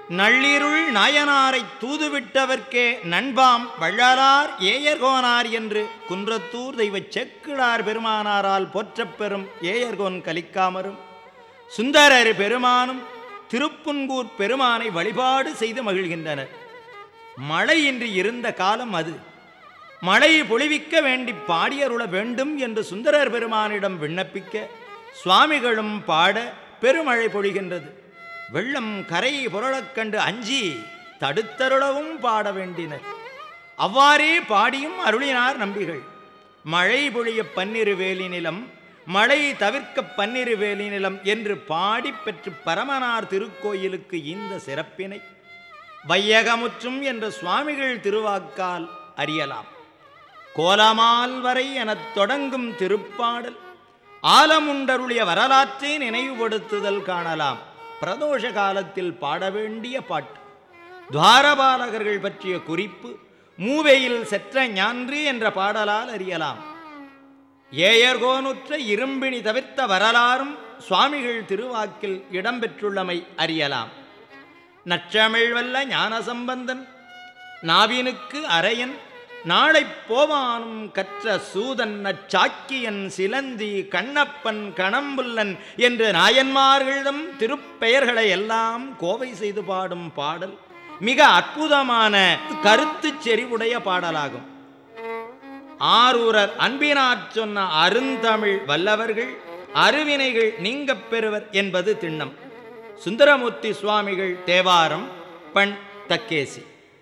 நள்ளிருள் நாயனாரை தூதுவிட்டவர்க்கே நண்பாம் வள்ளலார் ஏயர்கோனார் என்று குன்றத்தூர் தெய்வச் செக்கிழார் பெருமானாரால் போற்றப் பெறும் ஏயர்கோன் கலிக்காமரும் சுந்தரர் பெருமானும் திருப்புன்கூர் பெருமானை வழிபாடு செய்து மகிழ்கின்றனர் மழையின்றி இருந்த காலம் அது மழை பொழிவிக்க வேண்டி பாடியருள வேண்டும் என்று சுந்தரர் பெருமானிடம் விண்ணப்பிக்க சுவாமிகளும் பாட பெருமழை பொழிகின்றது வெள்ளம் கரை புரளக் கண்டு அஞ்சி தடுத்தருளவும் பாட வேண்டினர் அவ்வாறே பாடியும் அருளினார் நம்பிகள் மழை பொழிய பன்னிரு வேலி நிலம் மழை தவிர்க்க பன்னிரு வேலி நிலம் என்று பாடி பெற்று பரமனார் திருக்கோயிலுக்கு இந்த சிறப்பினை வையகமுற்றும் என்ற சுவாமிகள் திருவாக்கால் அறியலாம் கோலமால் வரை எனத் தொடங்கும் திருப்பாடல் ஆலமுண்டருளிய வரலாற்றை நினைவுபடுத்துதல் காணலாம் பிரதோஷ காலத்தில் பாட வேண்டிய பாட்டு துவாரபாலகர்கள் பற்றிய குறிப்பு மூவையில் செற்ற ஞான்று என்ற பாடலால் அறியலாம் ஏயர்கோனுற்ற இரும்பினி தவிர்த்த வரலாறும் சுவாமிகள் திருவாக்கில் இடம்பெற்றுள்ளமை அறியலாம் நற்றமிழ் வல்ல ஞானசம்பந்தன் நாவினுக்கு அரையன் நாளை போவானும் கற்ற சூதன் நச்சாக்கியன் சிலந்தி கண்ணப்பன் கணம்புல்லன் என்று நாயன்மார்களிடம் திருப்பெயர்களை எல்லாம் கோவை செய்து பாடும் பாடல் மிக அற்புதமான கருத்துச் செறிவுடைய பாடலாகும் ஆரூரர் அன்பினாற் சொன்ன அருந்தமிழ் வல்லவர்கள் அருவினைகள் நீங்கப் பெறுவர் என்பது திண்ணம் சுந்தரமூர்த்தி சுவாமிகள் தேவாரம் பண் தக்கேசி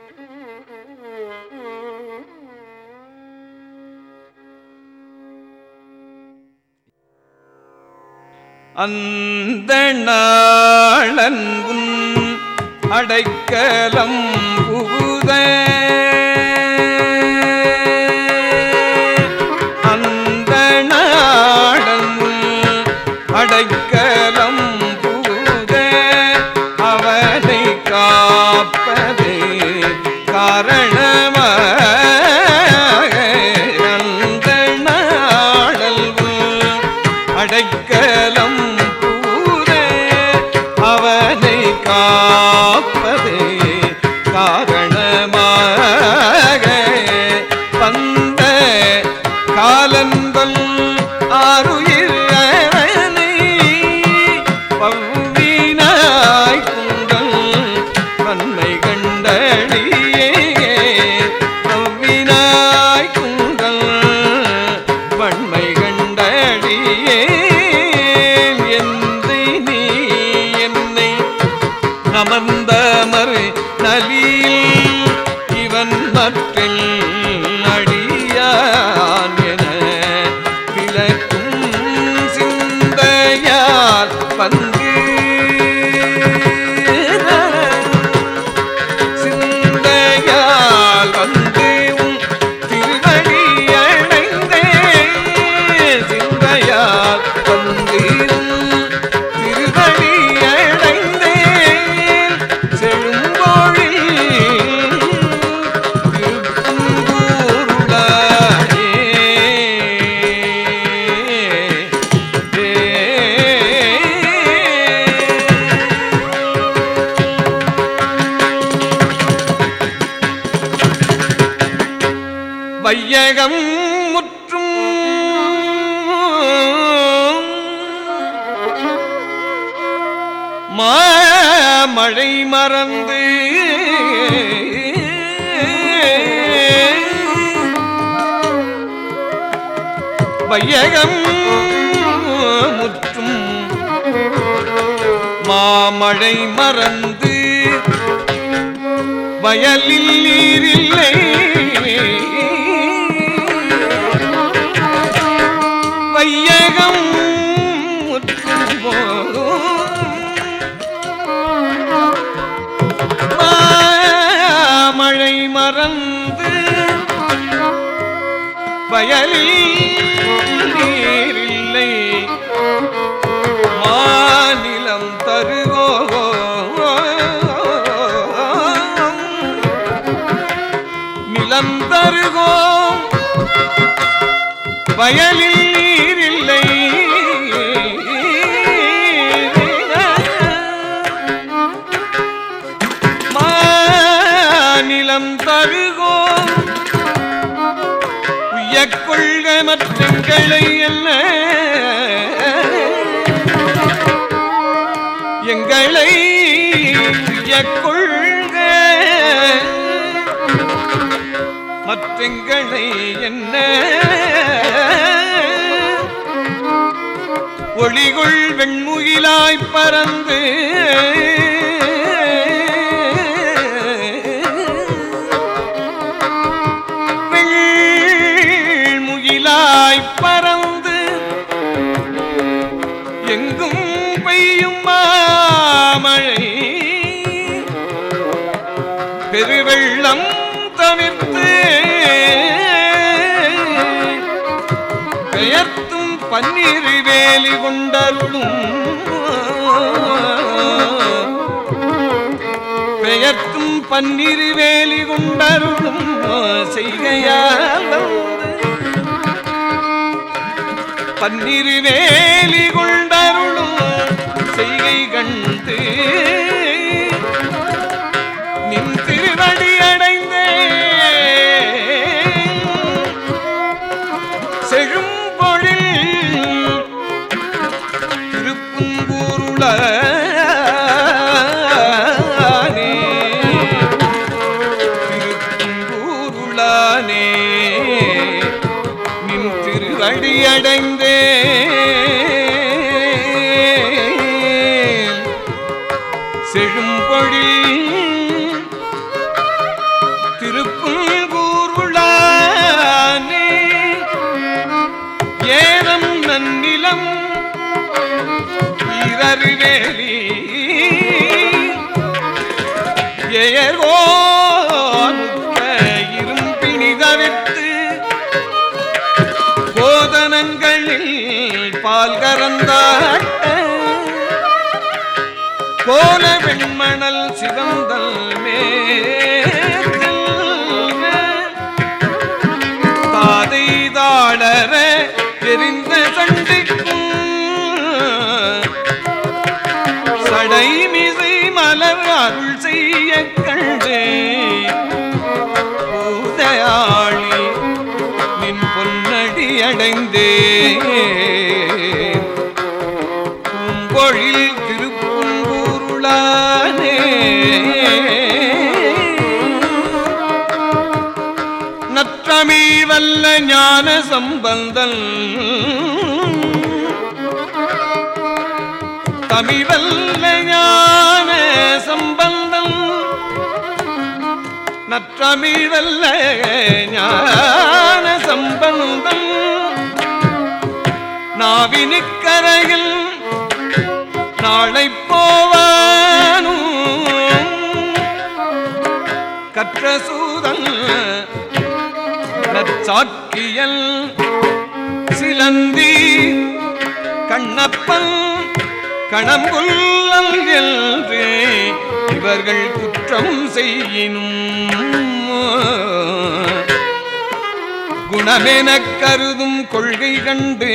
அந்த நாளன் உன் அடைக்கலம் புகுத அந்த நாளன் உன் அடைக்கலம் புகுத அவனை காப்பதே காரணமாக அந்த நாளல் உன் அடைக்கலம் கூற அவனை காப்பதே காரணமாக வந்த காலந்தல் ஆறுயிரனை பவ்வினாய் குந்தல் வன்மை கண்டடியே பவ்வினாய் குந்தல் வன்மை கண்டடியே என்று நீ என்னை அமர்ந்தமர் நலியில் இவன் மற்றில் அடியான் என விளக்கும் சிந்தையால் வந்து சிந்தையால் வந்து உன் திருவடி அடைந்தே சிந்தையால் வந்து உன் திருவடி அடைந்தேன் செழும்போழில் வையகம் முற்றும் மாமழை மறந்து வையகம் முற்றும் மாமழை மறந்து வயலில் நீரில்லை வையகம் முற்றும் மழை மறந்து வயலில் நீரில்லை மாநிலம் தருகோ நிலம் தருகோம் வயலில் நீரில்லை கொள்க மற்றங்களை அல்ல எங்களை கொள்க மற்றங்களை என்ன ஒளிகுள் வெண்முகிலாய்ப் பறந்து வெண்முகிலாய்ப் பறந்து எங்கும் பெய்யும் மாமழை பெருவெள்ளம் தவிர்த்து பெயர்த்தும் பன்னீர் வேலி கொண்டருளும் பெயர்த்தும் பன்னீர் வேலி கொண்டருளும் செய்கையால் வந்து பன்னீர் வேலி கொண்டருளும் செய்கை கண்டு நின் திருவடி அடைந்தே செழும்பொழில் திருப்புங்கூருளானே திருப்புங்கூருளானே நின் திருவடி அடைந்தே செழும்பொழில் திருப்புங்கூருளானே ஏனம் நன்னிலம் வீரறிவேலி ஏகோனுக்க இரும்பினி தவிர்த்து கோதனங்களில் பால் கறந்தாட்ட கோல வெண்மணல் சிவந்தல் மேற்கில் தாதை தாளர தெரிந்த சண்டிக்கும் சடை மிசை மலர் அருள் செய்ய கண்டே பூதயாளி நின் பொன்னடி அடைந்தே பூம்பொழில் திருப்பூருளானே நற்றமிழ் வல்ல ஞான சம்பந்தன் தமிழ் வல்ல ஞான சம்பந்தம் நற்றமிழ் வல்ல ஞான சம்பந்தம் நாவினுக்கரையில் நாளை போவானும் கற்ற சூதன் நச்சாக்கியல் சிலந்தி கண்ணப்பன் கணம்புல்லல் என்று இவர்கள் குற்றம் செய்யினும் குணமெனக் கருதும் கொள்கை கண்டு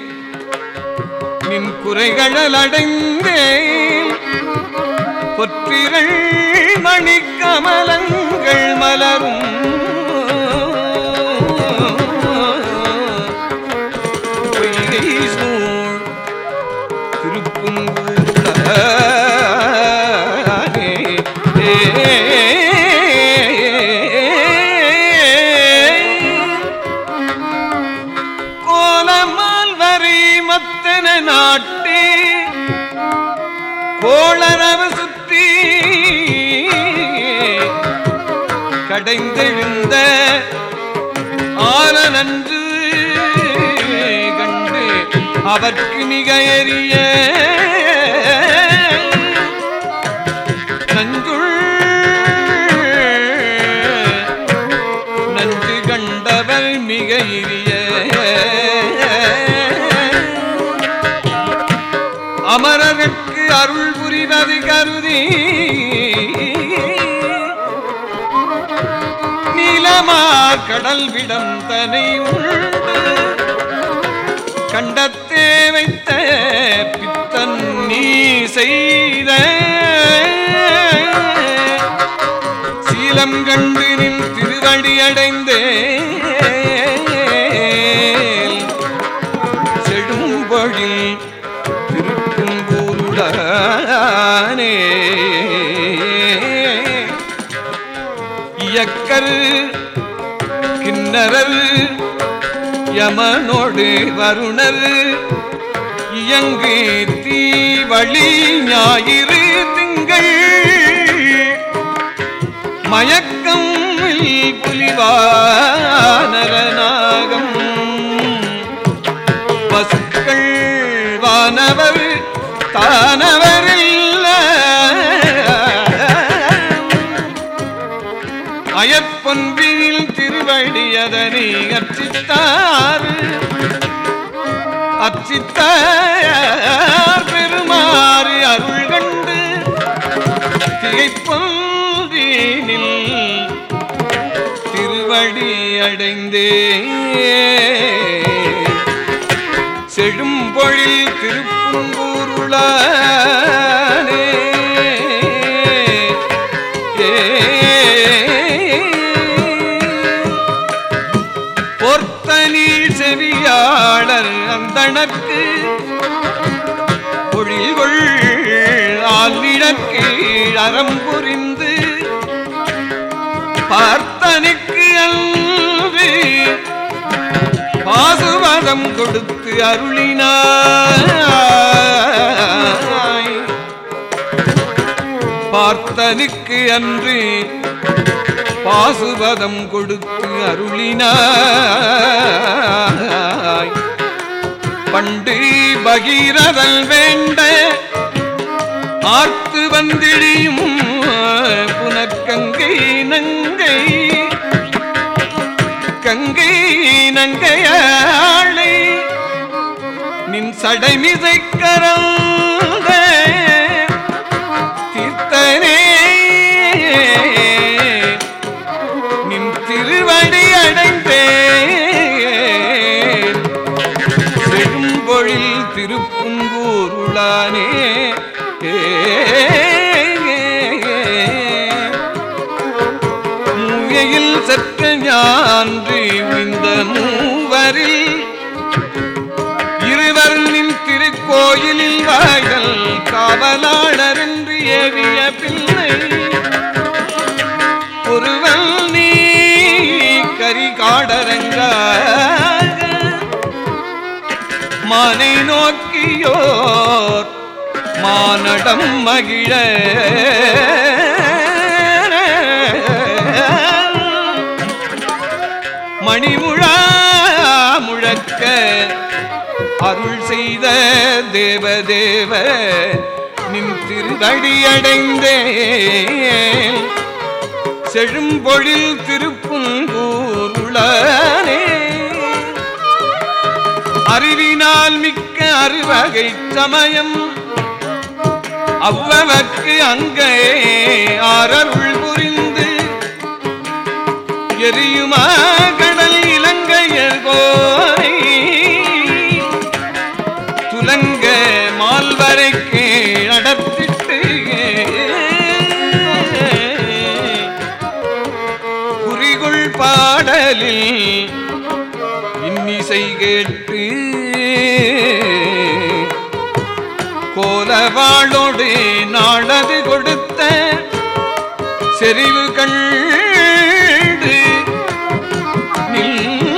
நின் குறைகளல் அடைந்தேன் பொற்றிகள் மணிக்கமலங்கள் மலரும் பொய்கை சூழ் திருப்புங்கூரே கோலமால் வரை மத்தன நாட்டே கோளரவ சுற்றி கடைந்தெழுந்த ஆல நன்று கண்டு அவர்க்கு மிக எரிய நஞ்சுள் நஞ்சு கண்டவர் மிக இரிய அமரருக்கு அருள் புரிவது கருதி நீலமார் கடல் விடம் தனை உண்டு கண்டத்தே வைத்த பித்தன் நீ செய்த சீலம் கண்டு நின் திருவடி அடைந்தே திருக்கோயில் திருக்குங்கூருடனே இயக்கர் கிண்ணரர் யமனோடு வருணர் இயங்கு தீவழி ஞாயிறு திங்கள் மயக்கம் புலிவானரநாகம் பசுக்கள் வானவர் தானவரில்ல அயற்பொன்பில் திருவடியதனை அர்ச்சித்தார் அர்ச்சித்தார் பெருமாறு அருள் கண்டு திகைப்பொன்றினில் திருவடி அடைந்தே செழும்பொழில் திருப்புங்கூருளானே பொர்த்தனில் செவியாளர் அந்தணர்க்கு பொழில்கொள் ஆழ்விடற்கு அறம் புரிந்து பார்த்தனுக்கு அன்று பாசுவதம் கொடுத்து அருளினாய் பார்த்தனுக்கு அன்று பாசுபதம் கொடுத்து அருளினாய் பண்டு பகீரதல் வேண்ட ஆர்த்து வந்திழியும் புனற்கங்கை நங்கை கங்கை நங்கையாளை நின் சடைமிசை கரந்த தீர்த்தனே நின் திருவடி அடைந்தேன் செழும்பொழில் திருப்புங்கூருளானே மூயையில் சற்ற ஞான்று இந்த மூவரில் இருவர் நின் திருக்கோயிலில் வாய்கள் காவலாளர் என்று ஏவிய பிள்ளை ஒருவன் நீ கரிகாடரங்க மானை நோக்கியோர் மானடம் மகிழ மணிமுழா முழக்க அருள் செய்த தேவதேவ நின் திருவடி அடைந்தேன் செழும்பொழில் திருப்புங்கூர் உளனே அறிவினால் மிக்க அறுவகை சமயம் அவ்வவர்க்கு அங்கே ஆரருள் புரிந்து எரியுமா கடல் இலங்கையர் கோரை துலங்க மால்வரைக்கு அடர்த்திட்டு குறிகுள் பாடலில் இன்னிசை கேட்டு கோலவாளோடு நாளது கொடுத்த செறிவு கண்டு நில்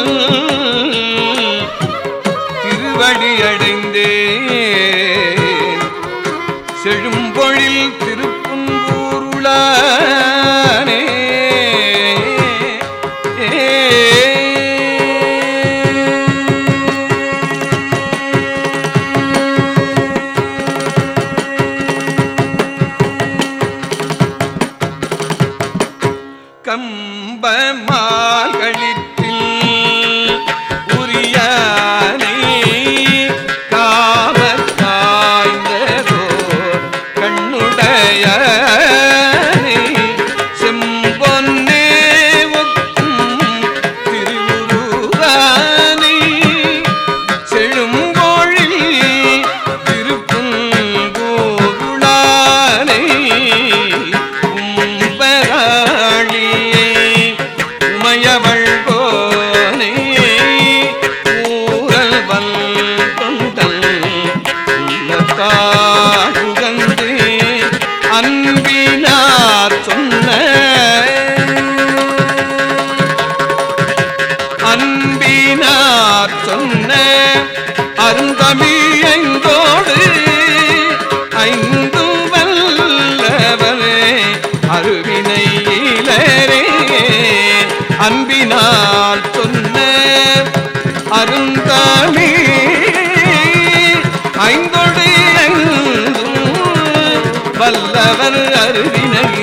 திருவடி அடைந்தேன் செழும்பொழில் திருப்புங்கூருளானே கம்ப மால்களிற்றில் உரியானை காமற் காய்ந்ததோ கண்ணுடையானை காகுகந்து அன்பினார் சொன்ன அன்பினார் சொன்ன அருந்தமிழங்கோடு ஐந்து வல்லவரே அருவினையிலரே அன்பினால் சொன்ன அருந்தமிழ் ஐந்தொடு ஐந்தும் வல்லவர் அருவினையிலரே